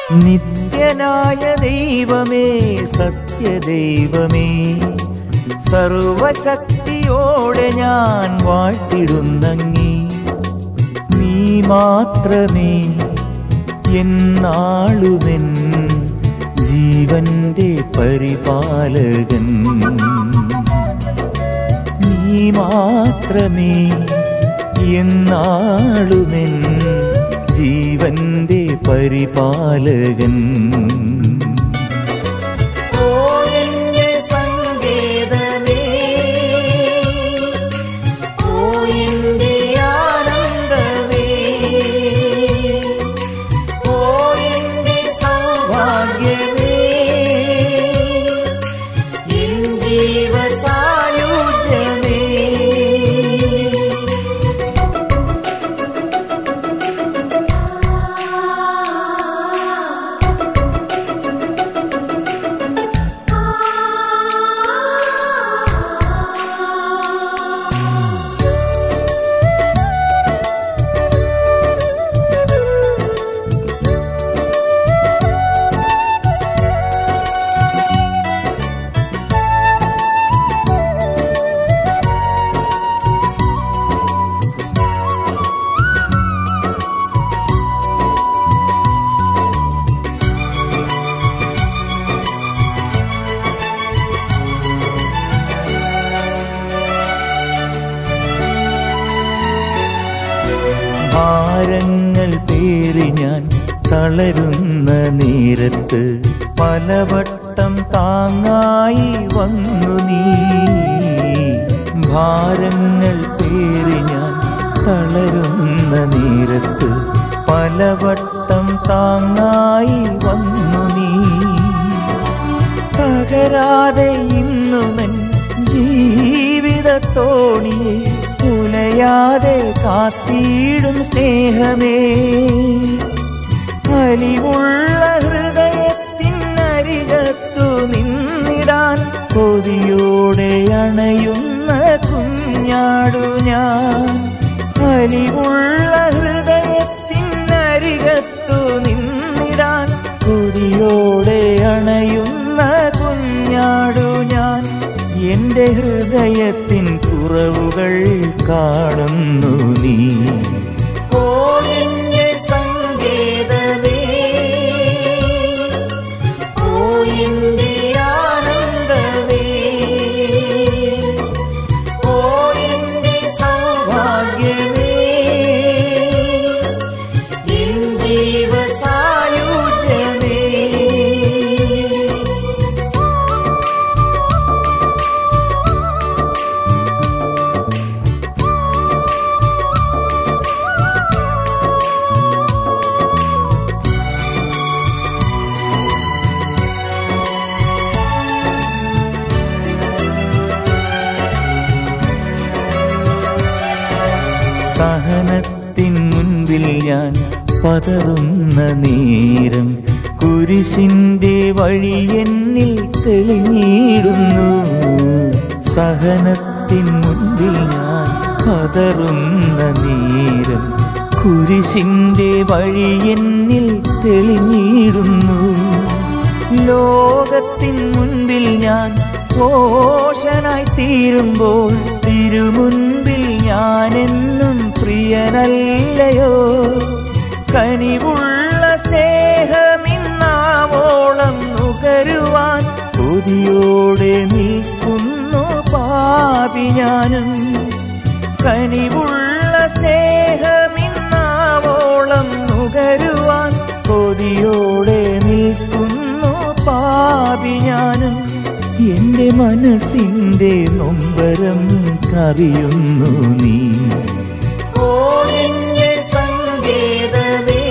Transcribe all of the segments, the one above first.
നിത്യനായ ദൈവമേ സത്യദൈവമേ സർവശക്തിയോടെ ഞാൻ വാഴ്ത്തിടുന്നങ്ങി നീ മാത്രമേ എന്നാളുമെൻ ജീവന്റെ പരിപാലകൻ നീ മാത്രമേ എന്നാളുമെൻ ജീവന്റെ പരിപാലകൻ ഓ എന്റെ സങ്കേതമേ ഓ എന്റെ ആനന്ദമേ ഓ എന്റെ സൗഭാഗ്യമേ എൻ ജീവസായുജ്യമേ ഭാരങ്ങൾ പേറി ഞാൻ തളരുന്ന നേരത്ത് പലവട്ടം താങ്ങായി വന്നു നീ ഭാരങ്ങൾ പേറി ഞാൻ തളരുന്ന നേരത്ത് പലവട്ടം താങ്ങായി വന്നു നീ തകരാതെ ഇന്നുമൻ ജീവിതത്തോണിയെ ഉലയാതെ കാത്തിടും സ്നേഹമേ അലിവുള്ള ഹൃദയത്തിനരികത്തു നിന്നിടാൻ കൊതിയോടെ അണയുന്ന കുഞ്ഞാടു ഞാൻ അലിവുള്ള ഹൃദയത്തിനരികത്തു നിന്നിടാൻ കൊതിയോടെ അണയുന്ന കുഞ്ഞാടു ഞാൻ എന്റെ ഹൃദയത്തിൻ കുറവുകൾ കാണുന്നു നീ ഓ എന്റെ സങ്കേതമേ ഓ എന്റെ ആനന്ദമേ ഓ എന്റെ സൗഭാഗ്യമേ എൻ ജീവസായുജ്യമേ സഹനത്തിൻ മുൻപിൽ ഞാൻ പതറുന്ന നേരം കുരിശിന്റെ വഴി എന്നിൽ തെളിഞ്ഞിടുന്നു സഹനത്തിൻ മുൻപിൽ ഞാൻ പതറുന്ന നേരം കുരിശിന്റെ വഴി എന്നിൽ തെളിഞ്ഞിടുന്നു ലോകത്തിൻ മുൻപിൽ ഞാൻ ഘോഷനായി തീരുമ്പോൾ തിരുമുൻപിൽ ഞാനെന്നും പ്രിയനല്ലയോ കനിവുള്ള സ്നേഹമിന്നാവോളം നുകരുവാൻ കൊതിയോടെ നിൽക്കുന്നു പാപി ഞാനും കനിവുള്ള സ്നേഹമിന്നാവോളം നുകരുവാൻ കൊതിയോടെ നിൽക്കുന്നു പാപി ഞാനും എന്റെ മനസ്സിന്റെ നൊമ്പരം കറിയുന്നു നീ ഓ എന്റെ സങ്കേതമേ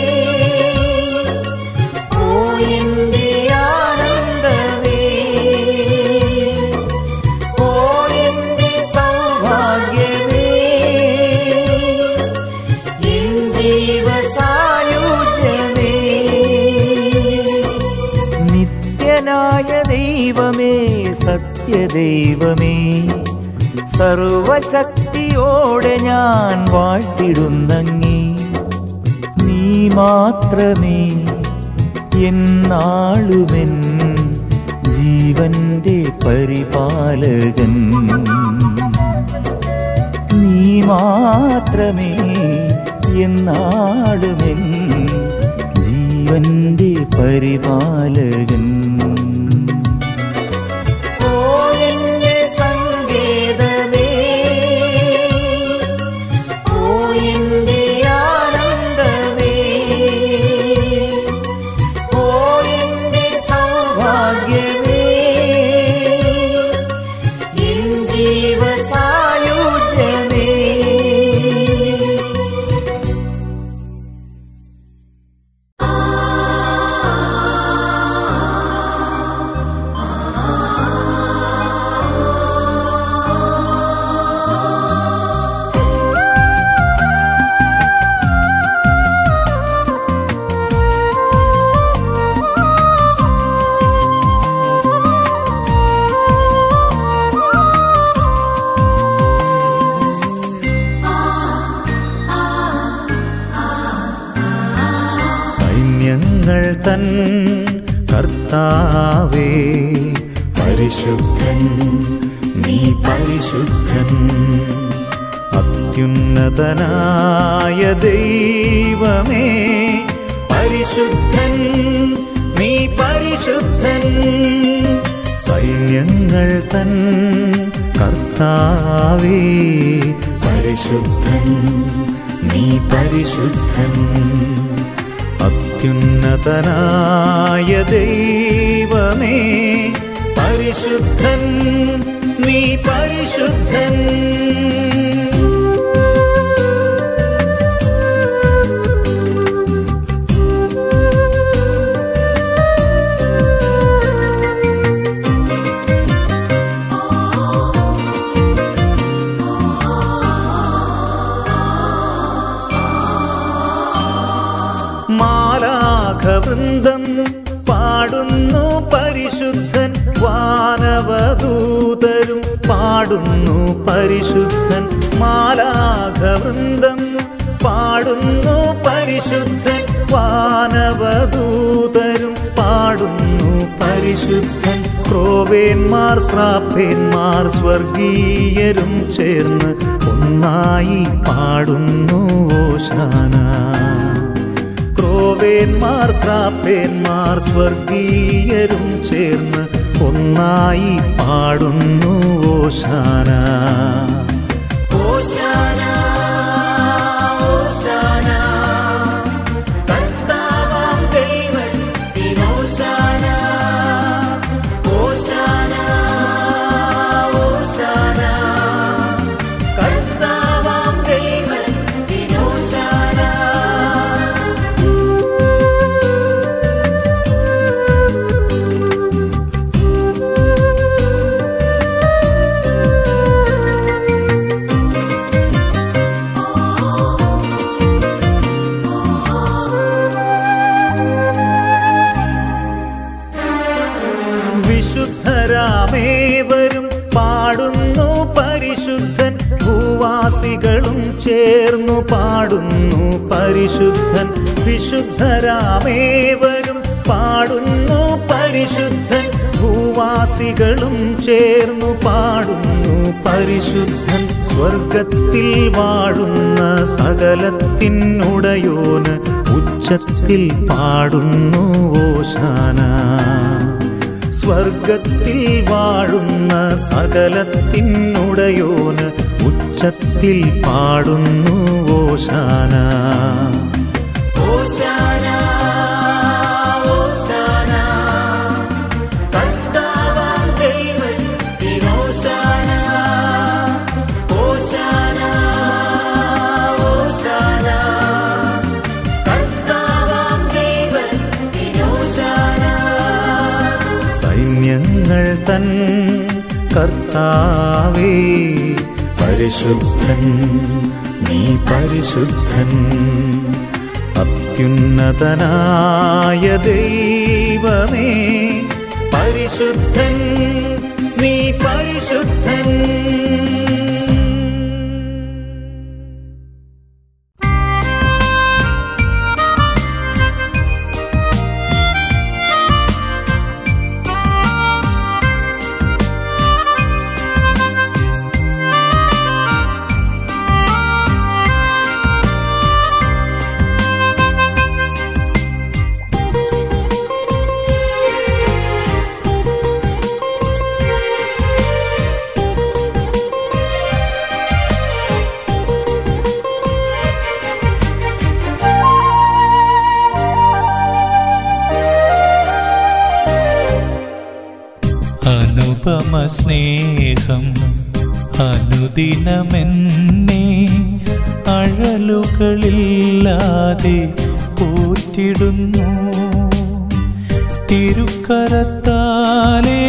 ഓ എന്റെ ആനന്ദമേ ഓ എന്റെ സൗഭാഗ്യമേ എൻ ജീവസായുജ്യമേ നിത്യനായ ദൈവമേ സത്യദൈവമേ സർവശക്തിയോടെ ഞാൻ വാഴ്ത്തിടുന്നങ്ങി നീ മാത്രമേ എന്നാളുമെൻ ജീവന്റെ പരിപാലകൻ നീ മാത്രമേ എന്നാളുമെൻ ജീവന്റെ പരിപാലകൻ ഓ എന്റെ സങ്കേതമേ ഓ എന്റെ ആനന്ദമേ ഓ എന്റെ സൗഭാഗ്യമേ എൻ ജീവസായുജ്യമേ സൈന്യങ്ങൾ തൻ കർത്താവേ പരിശുദ്ധൻ നീ പരിശുദ്ധൻ അത്യുന്നതനായ ദൈവമേ പരിശുദ്ധൻ നീ പരിശുദ്ധൻ സൈന്യങ്ങൾ തൻ കർത്താവേ പരിശുദ്ധൻ നീ പരിശുദ്ധൻ അത്യുന്നതനായ ദൈവമേ പരിശുദ്ധൻ നീ പരിശുദ്ധൻ മാലാഖവൃന്ദം പാടുന്നു പരിശുദ്ധൻ വാനവദൂതരും പാടുന്നു പരിശുദ്ധൻ മാലാഖവൃന്ദം പാടുന്നു പരിശുദ്ധൻ വാനവദൂതരും പാടുന്നു പരിശുദ്ധൻ ക്രോവേന്മാർ ശ്രാപ്പേന്മാർ സ്വർഗീയരും ചേർന്ന് ഒന്നായി പാടുന്നു ഓശാന ക്രോവേന്മാർ ശ്രാപ്പേന്മാർ സ്വർഗീയരും ചേർന്ന് ഒന്നായി പാടുന്നു ഓശാന ഓശാന ഓശാന കർത്താവാം ദൈവത്തിനോശാന ഓശാന ഓശാന കർത്താവാം ദൈവത്തിനോശാന വിശുദ്ധരാമേവരും പാടുന്നു പരിശുദ്ധൻ ഭൂവാസികളും ചേർന്നു പാടുന്നു പരിശുദ്ധൻ വിശുദ്ധരാമേവരും പാടുന്നു പരിശുദ്ധൻ ഭൂവാസികളും ചേർന്നു പാടുന്നു പരിശുദ്ധൻ സ്വർഗത്തിൽ വാഴുന്ന സകലത്തിനുടയോന് ഉച്ചത്തിൽ പാടുന്നു ഓശാന സ്വർഗത്തിൽ വാഴുന്ന സകലത്തിനുടയോന് ഉച്ചത്തിൽ പാടുന്നു ഓശാന ഓശാന ഓശാന കർത്താവാം ദൈവത്തിനോശാന ഓശാന ഓശാന കർത്താവാം ദൈവത്തിനോശാന സൈന്യങ്ങൾ തൻ കർത്താവേ പരിശുദ്ധൻ നീ പരിശുദ്ധൻ അത്യുന്നതനായ ദൈവമേ പരിശുദ്ധൻ നീ പരിശുദ്ധൻ ആ അനുപമ സ്നേഹം അനുദിനമെന്നെ അഴലുകളില്ലാതെ പോറ്റിടുന്നു തിരുക്കരത്താലേ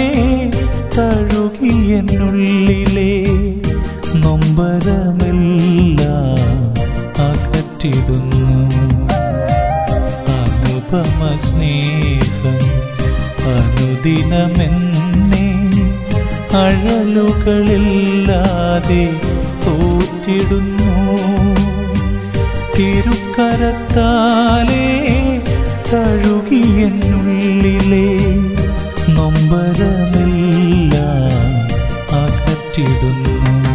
തഴുകിയെന്നുള്ളിലെ നൊമ്പരമെല്ലാം അകറ്റിടുന്നു അനുപമ സ്നേഹം അനുദിനമെന്നെ അഴലുകളില്ലാതെ തോറ്റിടുന്നു തിരുക്കരത്താലേ തഴുകിയെന്നുള്ളിലെ നൊമ്പരമെല്ലാം അകറ്റിടുന്നു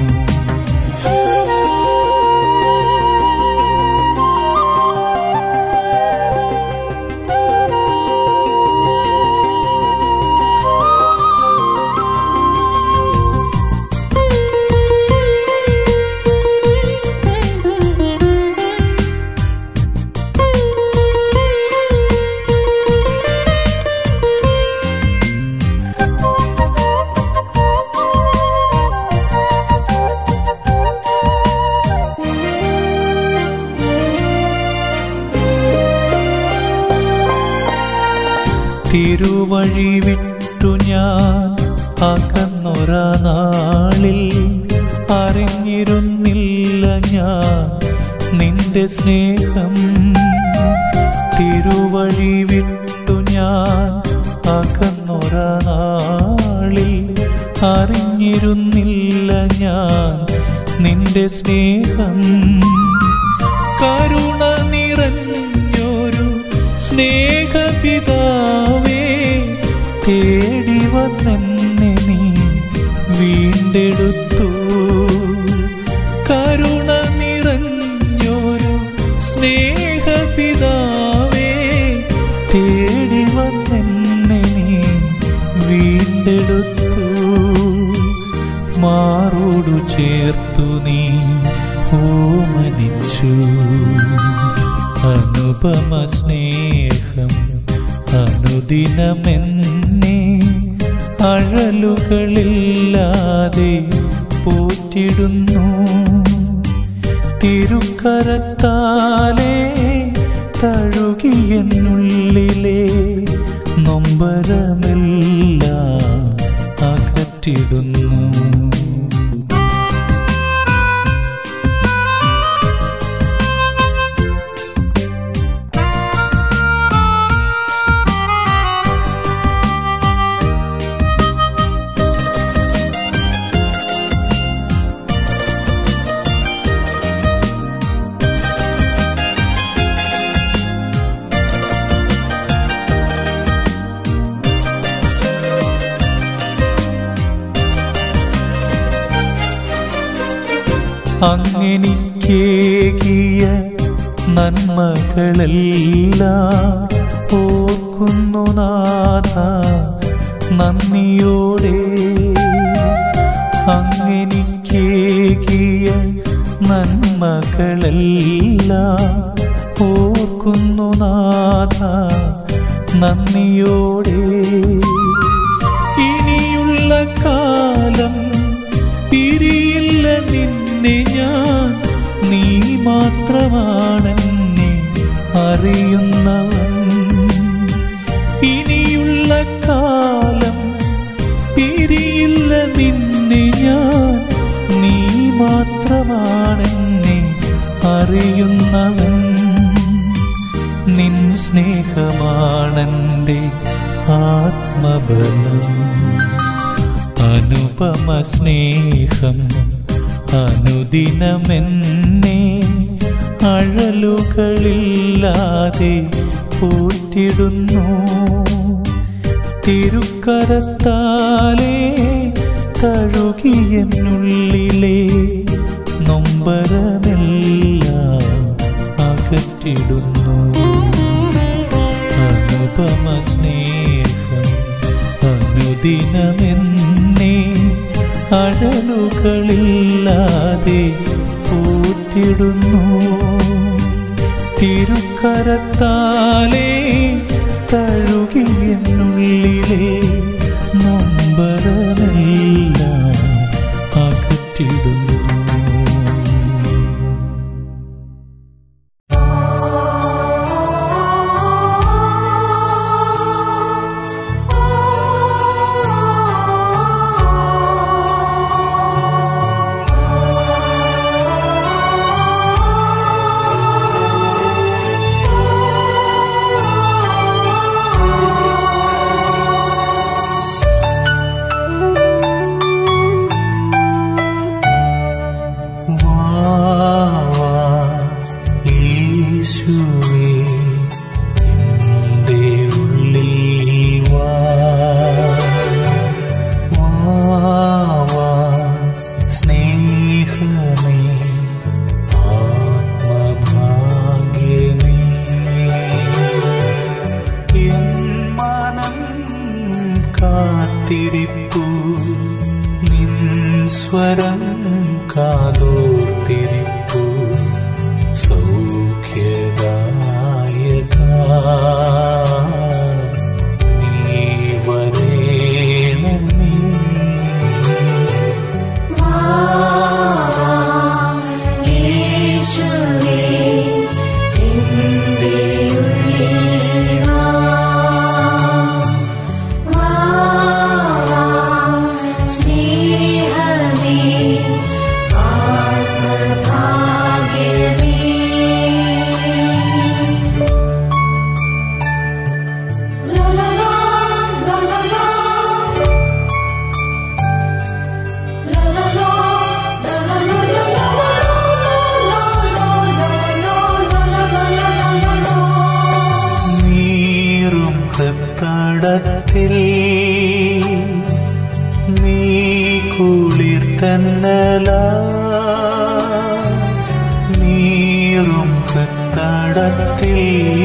തിരുവഴി വിട്ടു ഞാൻ അകന്നൊര നാളിൽ അറിഞ്ഞിരുന്നില്ല ഞാൻ നിന്റെ സ്നേഹം തിരുവഴി വിട്ടു ഞാൻ അകന്നൊര നാളിൽ അറിഞ്ഞിരുന്നില്ല ഞാൻ നിന്റെ സ്നേഹം കരുണ നിറഞ്ഞൊരു സ്നേഹപിതാവേ തേടി വന്നെന്നെ നീ വീണ്ടെടുത്തു കരുണ നിറഞ്ഞൊരു സ്നേഹപിതാവേ തേടി വന്നെന്നെ നീ വീണ്ടെടുത്തു മാറോടു ചേർത്തു നീ ഓമനിച്ചു അനുപമ സ്നേഹം അനുദിനമെന്നെ അഴലുകളില്ലാതെ പോറ്റിടുന്നു തിരുക്കരത്താലേ തഴുകിയെന്നുള്ളിലെ നൊമ്പരമെല്ലാം അകറ്റിടുന്നു അങ്ങെനിക്കേകിയ നന്മകളെല്ലാം ഓർക്കുന്നു നാഥ നന്ദിയോടെ അങ്ങെനിക്കേകിയ നന്മകളെല്ലാം ഓർക്കുന്നു നാഥ നന്ദിയോടെ ഇനിയുള്ള കാലം പിരിയില്ല നിന്നെ ഞാൻ നീ മാത്രമാണെന്നെ അറിയുന്നവൻ ഇനിയുള്ള കാലം പിരിയില്ല നിന്നെ ഞാൻ നീ മാത്രമാണെന്നെ അറിയുന്നവൻ നിൻ സ്നേഹമാണെൻ്റെ ആത്മബലം അനുപമ സ്നേഹം അനുദിനമെന്നെ അഴലുകളില്ലാതെ പോറ്റിടുന്നു തിരുക്കരത്താലേ തഴുകിയെന്നുള്ളിലെ നൊമ്പരമെല്ലാം അകറ്റിടുന്നു അനുപമ സ്നേഹം അനുദിനമെന്നെ അഴലുകളില്ലാതെ പോറ്റിടുന്നു തിരുക്കരത്താലേ തഴുകിയെന്നുള്ളിലെ നൊമ്പ നൊമ്പരമെല്ലാം അകറ്റിടുന്നു വാ, വാ, യേശുവേ, എൻ്റെ ഉള്ളിൽ വാ. വാ, വാ, സ്നേഹമേ, ആത്മഭാഗ്യമേ. എൻ മനം കാത്തിരിപ്പു നിൻ സ്വരം കാതോർത്തിരിപ്പു സൗഖ്യദായക നീ വരേണമേ യേശുവേ എൻ്റെ ഉള്ളിൽ വാ വാ സ്നേഹമേ ആത്മഭാഗ്യമേ ലാ ലാ ലാ ലാ ലാ ലാ La la la, la la la la la നീറും ഹൃത്തടത്തിൽ നീ കുളിർത്തന്നല നീറും ഹൃത്തടത്തിൽ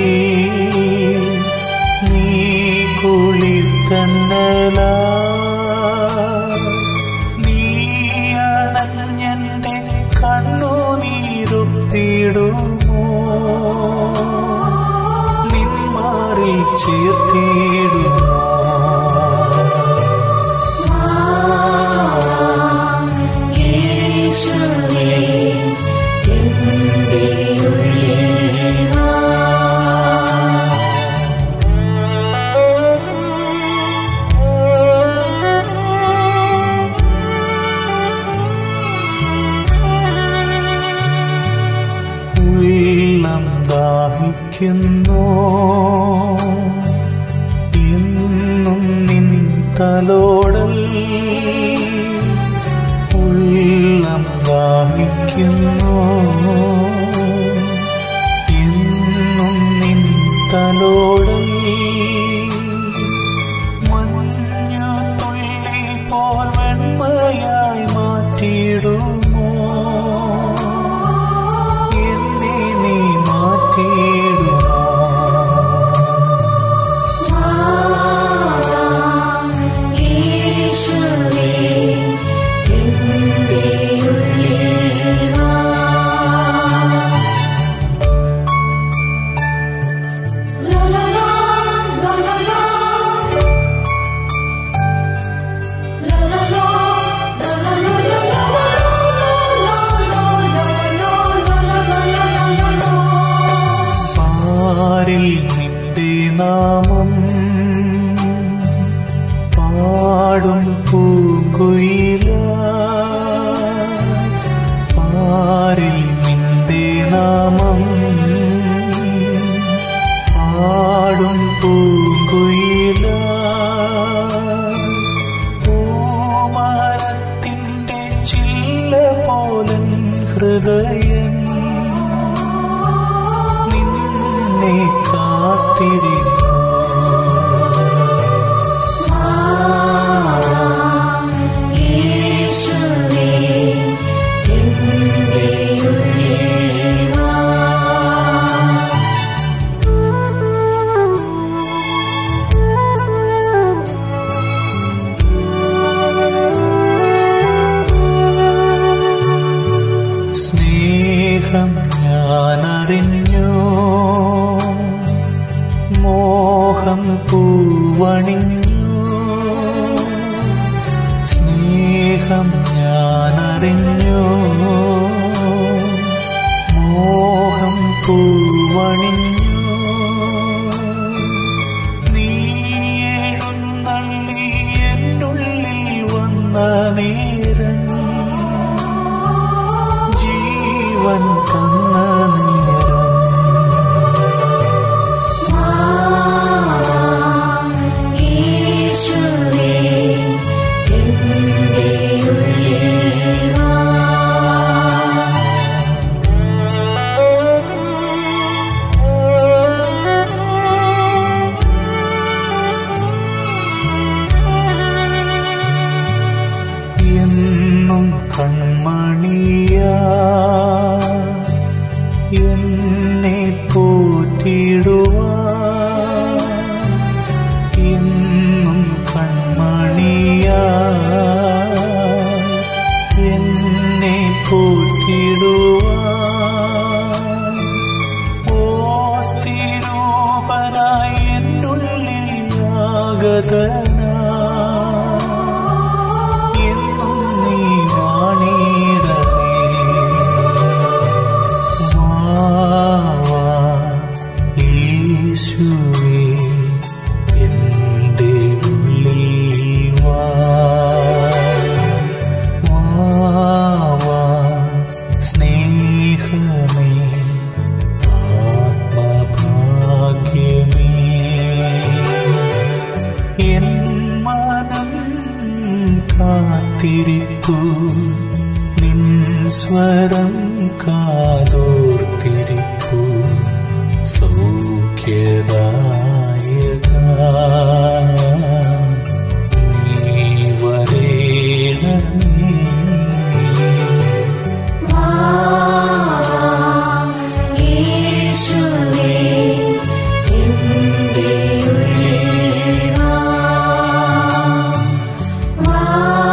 നീ കുളിർത്തന്നല നീ അണഞ്ഞെന്റെ കണ്ണു നീരുത്തിടുമോ നിന്മാറിൽ ചേർത്തിടുമോ യേശുവേ എൻ്റെ ഉള്ളിൽ വാ ഉള്ളം ദാഹിക്കുന്നു എന്നും നിൻ തലോടൽ ഉള്ളം ദാഹിക്കുന്നു എന്നും നിൻ തലോടൽ മഞ്ഞ തുള്ളി പോൽ വെണ്മയായി മാറ്റിയിടുമോ എന്നെ നീ മാറ്റിയിടുമോ യേശുവേ എൻ്റെ ഉള്ളിൽ വാ ലാ ലാ ലാ ലാ ലാ ലാ La la la, la la la la la la la la la la la പാരിൽ നിന്റെ നാമം പാടും പൂങ്കുയില പാരിൽ നിന്റെ നാമം പാടും പൂങ്കുയില പൂമരത്തിൻ്റെ ചില്ല പോലൻ ഹൃദയം നിന്നെ കാത്തിരിക്കുന്നു യേശുവേ എൻ്റെ ഉള്ളിൽ വാ സ്നേഹം ഞാനറിഞ്ഞു മോഹം പൂവണിഞ്ഞു സ്നേഹം ഞാനറിഞ്ഞു മോഹം പൂവണിഞ്ഞു നീ എഴുന്നള്ളി എന്നുള്ളിൽ വന്ന നേരം ജീവൻ തന്ന നേരം യേശുവേ എൻ്റെ ഉള്ളിൽ വാ എന്നും കൺമണിയ എന്നെ പോറ്റിടുവാ എന്നും കൺമണിയ എന്നെ പോറ്റിടുവാ ഓ സ്ഥിരൂപനായി എന്നുള്ളിൽ ആഗതനാ എന്നും നീ വാണിടമേ വാ വാ യേശുവേ എൻ്റെ ഉള്ളിൽ വാ വാ വാ സ്നേഹമേ ആത്മഭാഗ്യമേ എൻ മനം കാത്തിരിക്കൂ നിൻ സ്വരം കാതോർത്തിരിക്കൂ സൗഖ്യദായക നീ വരേണമേ യേശുവേ എൻ്റെ ഉള്ളിൽ വാ വാ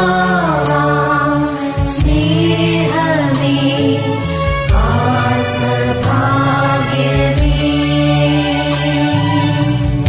സ്നേഹമേ ആത്മഭാഗ്യമേ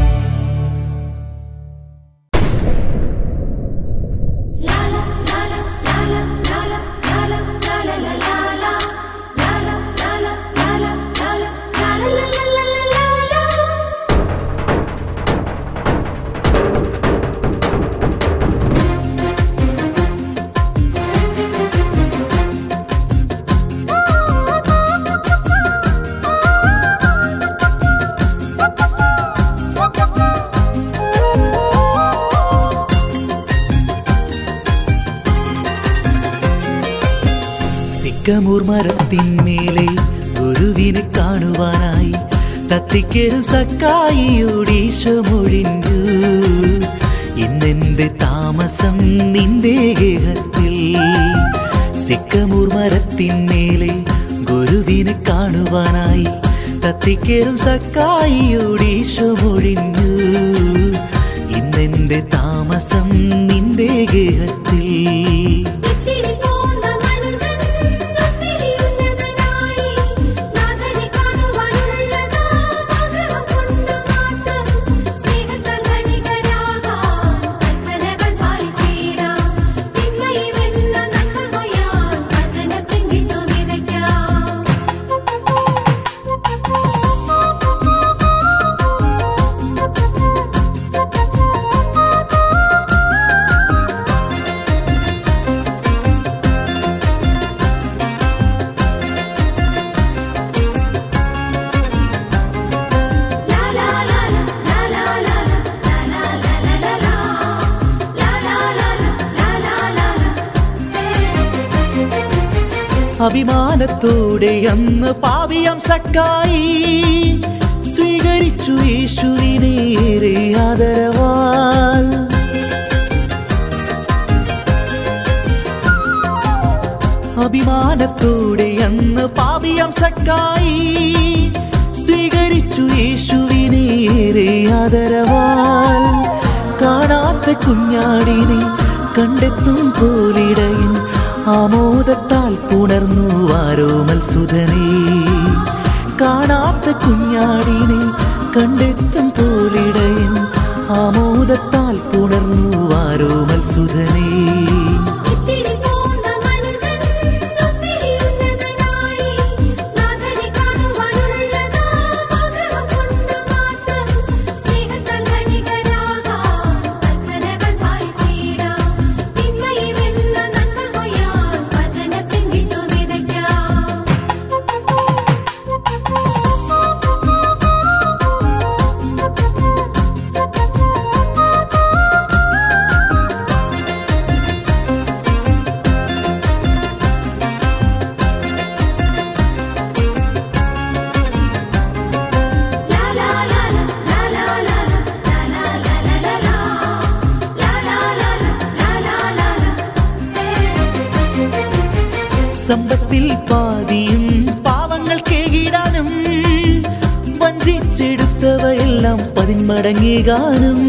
സിക്കമൂർ മരത്തിന്മേലെ ഗുരുവിനെ കാണുവാനായി തത്തിക്കരും സക്കായിയോടീശോ മൊഴിഞ്ഞു ഇന്നെന്റെ താമസം നിന്റെ ഗേഹത്തിൽ സിക്കമൂർ മരത്തിന്മേലെ ഗുരുവിനെ കാണുവാനായി തത്തിക്കരും സക്കായിയോടീശോ മൊഴിഞ്ഞു ഇന്നെന്റെ താമസം നിന്റെ ഗേഹത്തിൽ ഇത്തിരി പോന്ന മനുജൻ ഒത്തിരി ഉന്നതനായി നാഥനെ കാണുവാനുള്ളതാ ആഗ്രഹം കൊണ്ട് മാത്രം സ്നേഹത്താൽ ധനികരാകാൻ കൽപ്പനകൾ പാലിച്ചിടാം തിന്മയുമെന്ന നന്മ കൊയ്യാൻ വചനത്തിൻ വിത്തു വിതയ്ക്കാം La la la la la la la la la la la la la la la la la la la അഭിമാനത്തോടെ അന്ന് പാവിയം സക്കായി സ്വീകരിച്ചു യേശുവിനേറെ ആദരവാൽ അഭിമാനത്തോടെ അന്ന് പാവിയം സക്കായി സ്വീകരിച്ചു യേശുവിനേറെ ആദരവാൽ കാണാത്ത കുഞ്ഞാടിനെ കണ്ടെത്തും പോലിടയൻ ആമോദത്താൽ പുണർന്നു ആരോമൽ സുധനേ കാണാത്ത കുഞ്ഞാടിനെ കണ്ടെത്തും പോലിടയൻ ആമോദത്താൽ പുണർന്നു ആരോമൽ സുധനേ ഇത്തിരി സമ്പത്തിൽ പാതിയും പാവങ്ങൾ കേകിടാനും വഞ്ചിച്ചെടുത്തവയെല്ലാം പതിന്മടങ്ങികാനും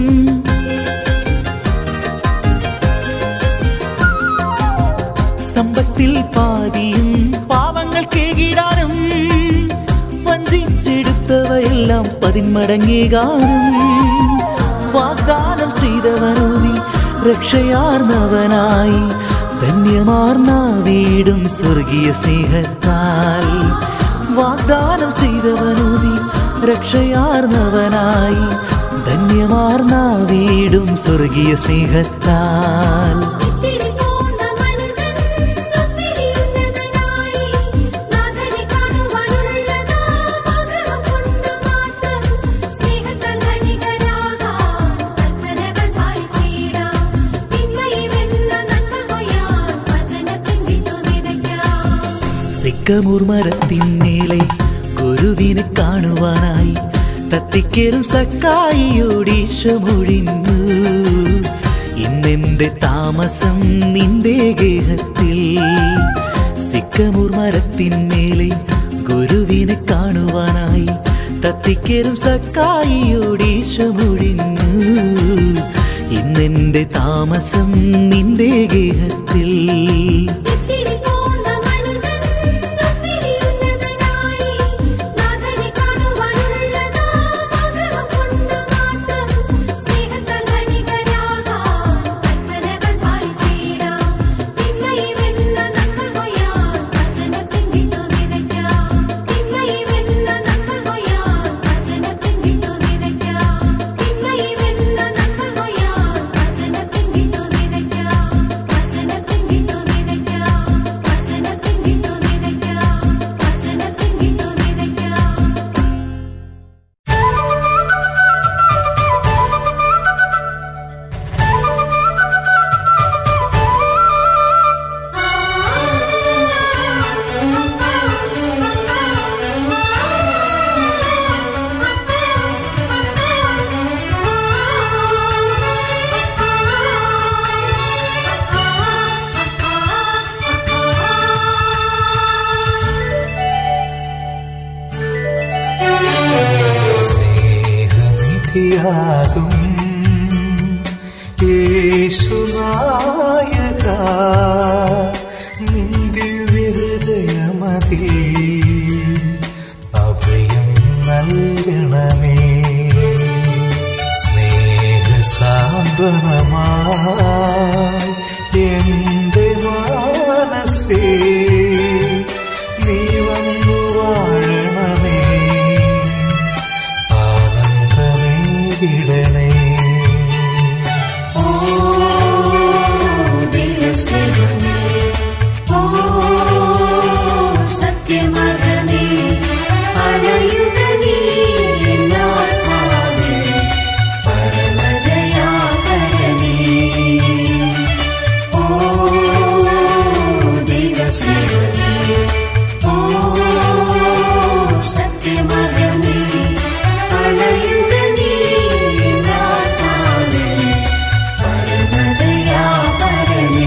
സമ്പത്തിൽ പാതിയും പാവങ്ങൾ കേകിടാനും വഞ്ചിച്ചെടുത്തവയെല്ലാം പതിന്മടങ്ങികാനും വാഗ്ദാനം ചെയ്തവനോ നീ രക്ഷയാർന്നവനായി ധന്യമാർന്ന വീടും സ്വർഗീയ സ്നേഹത്താൽ വാഗ്ദാനം ചെയ്തവനോ നീ രക്ഷയാർന്നവനായി ധന്യമാർന്ന വീടും സ്വർഗീയ സ്നേഹത്താൽ ഇത്തിരി പോന്ന മനുജൻ ഒത്തിരി ഉന്നതനായി നാഥനെ കാണുവാനുള്ളതാ ആഗ്രഹം കൊണ്ട് മാത്രം സ്നേഹത്താൽ ധനികരാകാം കൽപ്പനകൾ പാലിച്ചിടാം തിന്മയിലെന്ന നന്മ കൊയ്യാൻ വചനത്തിൻ വിത്തു വിതയ്ക്കാം സിക്കമൂർ മരത്തിന്മേലെ ഗുരുവിനെ കാണുവാനായി തത്തിക്കേറും സക്കായിയോടീശമൊഴിഞ്ഞു ഇന്നെന്റെ താമസം നിന്റെ ഗേഹത്തിൽ സിക്കമൂർ മരത്തിന്മേലെ ഗുരുവിനെ കാണുവാനായി തത്തിക്കേറും സക്കായിയോടീശമൊഴിഞ്ഞു ഇന്നെന്റെ താമസം നിന്റെ ഗേഹത്തിൽ ഇത്തിരി പോന്ന മനുജൻ ഒത്തിരി ഉന്നതനായി നാഥനെ കാണുവാനുള്ളതാ ആഗ്രഹം കൊണ്ട് മാത്രം സ്നേഹത്താൽ ധനികരാകാം കൽപ്പനകൾ പാലിച്ചിടാം തിന്മയിലെന്ന നന്മ കൊയ്യാൻ വചനത്തിൻ വിത്തു വിതയ്ക്കാം തിന്മയിലെന്ന നന്മ കൊയ്യാൻ വചനത്തിൻ വിത്തു വിതയ്ക്കാം തിന്മയിലെന്ന നന്മ കൊയ്യാൻ വചനത്തിൻ വിത്തു വിതയ്ക്കാം വചനത്തിൻ വിത്തു വിതയ്ക്കാം വചനത്തിൻ വിത്തു വിതയ്ക്കാം വചനത്തിൻ വിത്തു വിതയ്ക്കാം സ്നേഹനിധിയാകും യേശുനായക നിന്റെ ഹൃദയമതിൽ അഭയം നൽകണമേ സ്നേഹസാന്ത്വനമായി എന്റെ മാനസേ നീ വന്നു വാഴണമേ ആനന്ദമേകിടണേ ദൈവസ്നേഹമേ ഓ സത്യമകമേ അണയുക നീ എന്നാത്മാവേ പരമദയാപരമേ ഓ ദൈവസ്നേഹമേ ഓ സത്യമകമേ അണയുക നീ എന്നാത്മാവേ പരമദയാപരമേ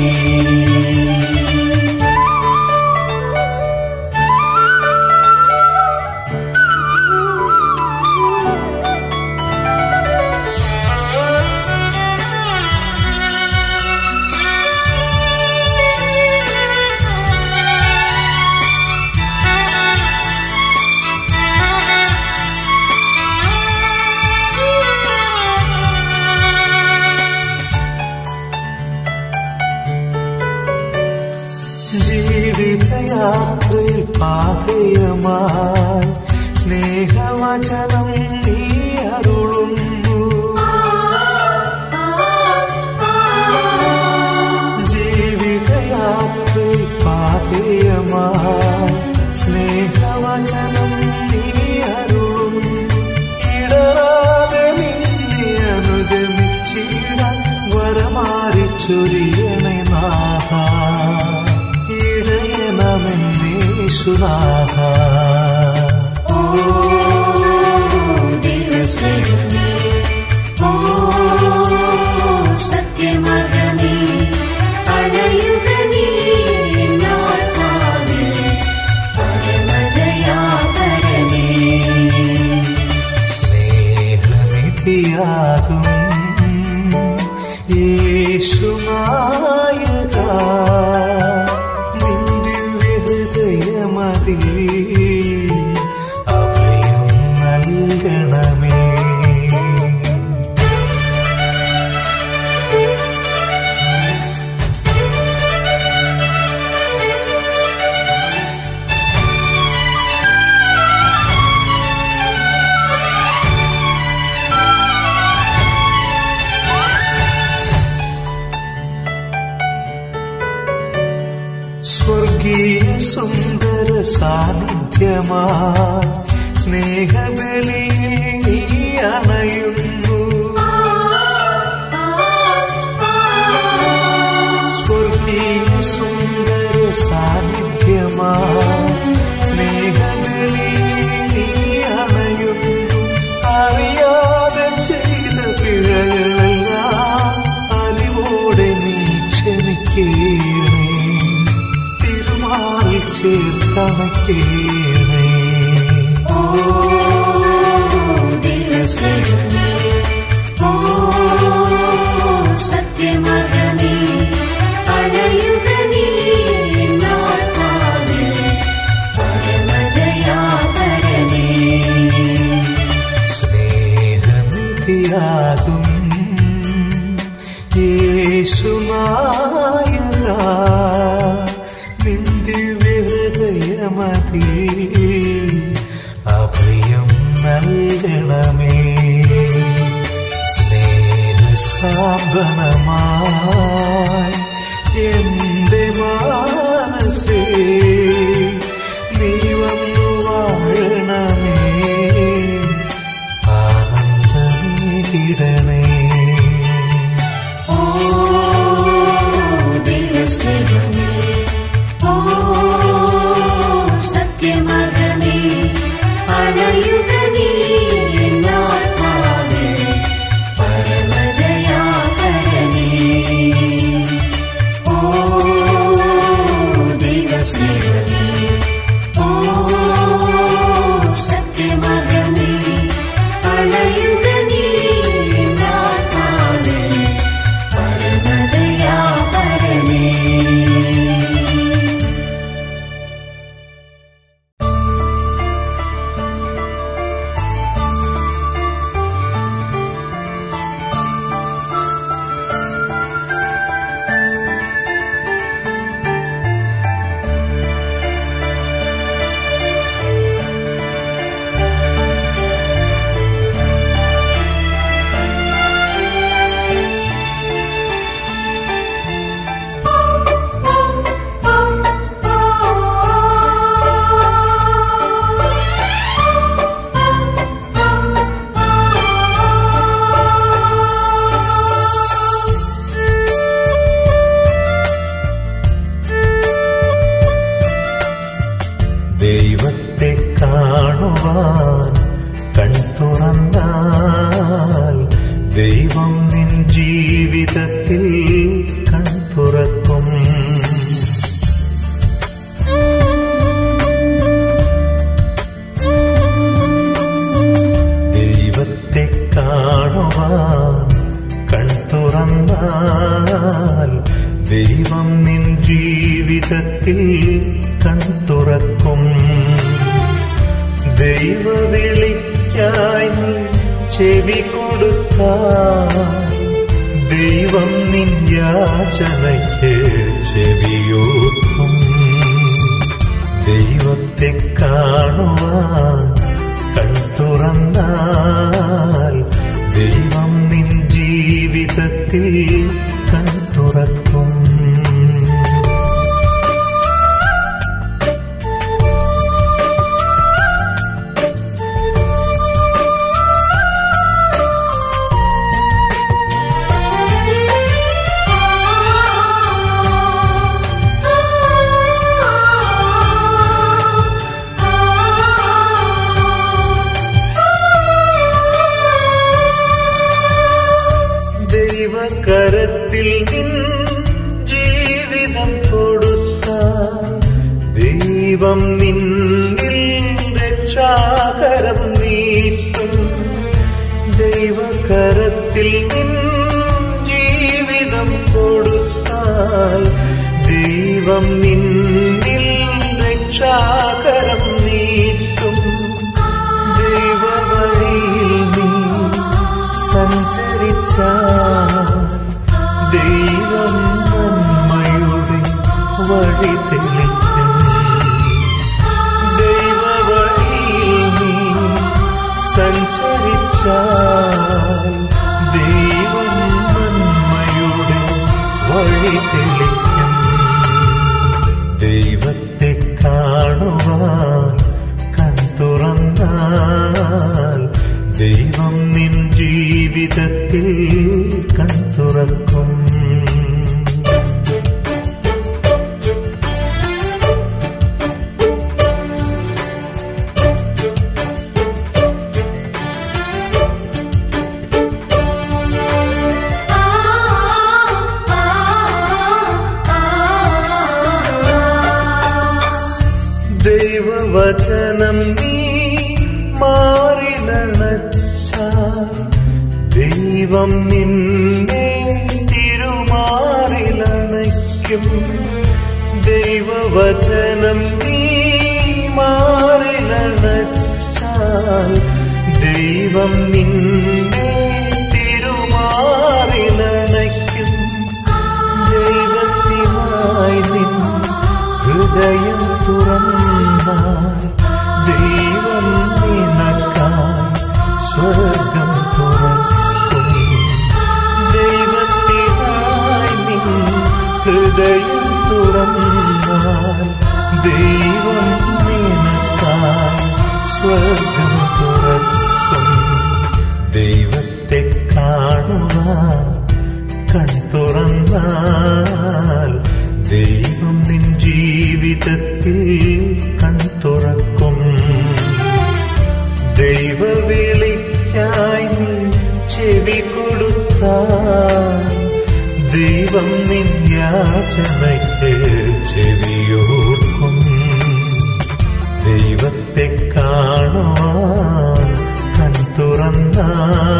ജീവിതയാത്രയിൽ പാതയമായി സ്നേഹവചനം നീ അരുളുന്നു ജീവിതയാത്രയിൽ പാതയമായി സ്നേഹവചനം നീ അരുളുന്നു ഇടറാതെ നിന്നെ അനുഗമിച്ചിടാൻ വരമാറി ചൊരിയണേ നാഥ ഇടയണമെന്നേശുനാഥ ഓ ദൈവസ്നേഹമേ ഓ സത്യമകമേ അണയുക നീ എന്നാത്മാവേ സ്നേഹനിധിയാകും യേശുനായക നിന്റെ ഹൃദയമതിൽ അഭയം നൽകണമേ സ്വർഗീയ സുന്ദര സാന്നിധ്യമായി സ്നേഹബലിയിൽ നീ അണയുന്നു സ്വർഗീയ സുന്ദര സാന്നിധ്യമായി സ്നേഹബലിയിൽ നീ അണയുന്നു അറിയാതെ ചെയ്ത പിഴകളെല്ലാം അലിവോടെ നീ ക്ഷമിക്കേണേ തിരുമാറിൽ ചേർത്തണക്കേണേ ഓ ദൈവസ്നേഹമേ ഓ സത്യമാർഗമേ അണയുക നീ എന്നാത്മാവിൽ പരമദയാപരനേ സ്നേഹനിധിയാകും യേശുനായക നിന്റെ ഹൃദയമതി അഭയം നൽകണമേ സ്നേഹസാന്ത്വനമായി എന്റെ മാനസേ നീ വന്നു വാഴണമേ ആനന്ദമേകിടണേ ഓ ദൈവസ്നേഹമേ ഓ സത്യമാർഗമേ അണയുക നീ എന്നാത്മാവിൽ പരമദയാപരനേ ഓ ദൈവസ്നേഹമേ ഓ സത്യമാർഗമേ അണയുക നീ എന്നാത്മാവിൽ പരമദയാപരനേ ദൈവത്തെ കാണുവാൻ കൺ തുറന്നാൽ ദൈവം നിൻ ജീവിതത്തിൽ കൺ തുറക്കും ദൈവത്തെ കാണുവാൻ കൺ തുറന്നാൽ ദൈവം നിൻ ജീവിതത്തിൽ കൺ തുറക്കും ദൈവവിളിക്കായി നീ ചെവി കൊടുത്താൽ ദൈവം നിൻ യാചനയ്ക്ക് ചെവിയോർക്കും ദൈവത്തെ കാണുവാൻ കൺ തുറന്നാൽ ദൈവം നിൻ ജീവിതത്തിൽ കൺ തുറക്കും ദൈവകരത്തിൽ നിൻ ജീവിതം കൊടുത്ത ദൈവം നിന്നിൽ രക്ഷാകരം നീട്ടും ദൈവ കരത്തിൽ നിൻ ജീവിതം കൊടുത്താൽ ദൈവം നിന്നിൽ രക്ഷാകരം നീട്ടും ദൈവവഴിയിൽ നീ സഞ്ചരിച്ചാൽ ദൈവം നന്മയുടെ വഴി തെളിക്കും ദൈവവഴിയിൽ നീ സഞ്ചരിച്ചാൽ ദൈവം നന്മയുടെ വഴി തെളിക്കും ദൈവത്തെ കാണുവാൻ കൺ തുറന്നാൽ ദൈവം നിൻ ജീവിതത്തിൽ കൺ തുറക്കും ദൈവവചനം നീ മാറിലണച്ചാൽ ദൈവം നിന്നെ തിരുമാറിലണയ്ക്കും ദൈവവചനം നീ മാറിലണച്ചാൽ ദൈവം നിന്നെ തിരുമാറിലണയ്ക്കും ദൈവത്തിനായി നിൻ ഹൃദയം തുറന്നാൽ ദൈവം നിനക്കായി സ്വർഗം തുറക്കും ദൈവത്തിനായി നിൻ ഹൃദയം തുറന്നാൽ ദൈവം നിനക്കായി സ്വർഗം തുറക്കും ദൈവത്തെ കാണുവാൻ കൺ തുറന്നാൽ ദൈവം നിൻ ജീവിതത്തിൽ കൺ തുറക്കും ദൈവവിളിക്കായി നീ ചെവി കൊടുത്താൽ ദൈവം നിൻ യാചനയ്ക്ക് ചെവിയോർക്കും ദൈവത്തെ കാണുവാൻ കൺ തുറന്നാൽ